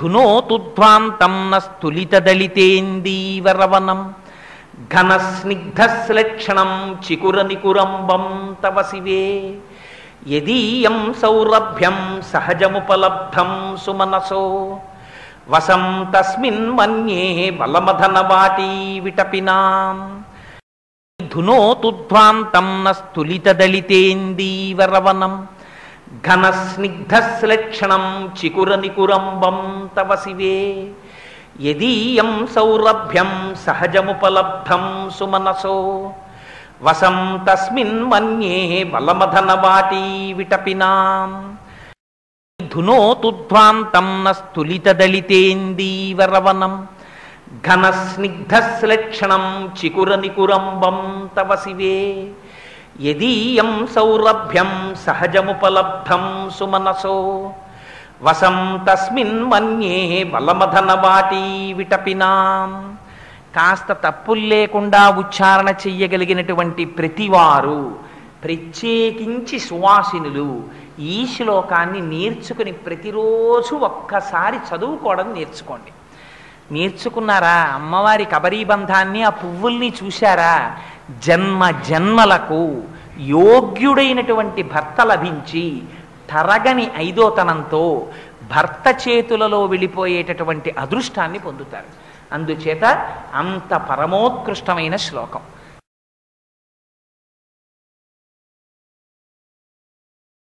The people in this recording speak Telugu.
ధునోతుధ్వాంతం నస్తులితదళితేందీవరవనం ఘనస్నిగ్ధశ్లక్షణం చికురనికురంబం తవ శివే యదీయం సౌరభ్యం సహజముపలబ్ధం సుమనసో వసం తస్మిన్ మన్యే బలమధనవాటీ విటపినాం ధునోతుధ్వాంతం నస్తులితదళితేందీవరవనం ఘనస్నిగ్ధశ్లక్షణం చికురనికురంబం తవ శివే యదీయం సౌరభ్యం సహజముపలబ్ధం సుమనసో వసం తస్మిన్ మన్యే బలమధనవాటీ విటపినాం ధునోతుధ్వాంతం నస్తులితదళితేందీవరవనం ఘనస్నిగ్ధశ్లక్షణం చికురనికురంబం తవ శివే యదీయం సౌరభ్యం సహజముపలబ్ధం సుమనసో వసం తస్మిన్ మన్యే బలమధనవాటీ విటపినాం కాస్త తప్పులు లేకుండా ఉచ్చారణ చెయ్యగలిగినటువంటి ప్రతివారు ప్రత్యేకించి సువాసినులు ఈ శ్లోకాన్ని నేర్చుకుని ప్రతిరోజు ఒక్కసారి చదువుకోవడం నేర్చుకోండి నేర్చుకున్నారా అమ్మవారి కబరీబంధాన్ని ఆ పువ్వుల్ని చూశారా జన్మ జన్మలకు యోగ్యుడైనటువంటి భర్త లభించి తరగని ఐదోతనంతో భర్త చేతులలో వెళ్ళిపోయేటటువంటి అదృష్టాన్ని పొందుతారు అందుచేత అంత పరమోత్కృష్టమైన శ్లోకం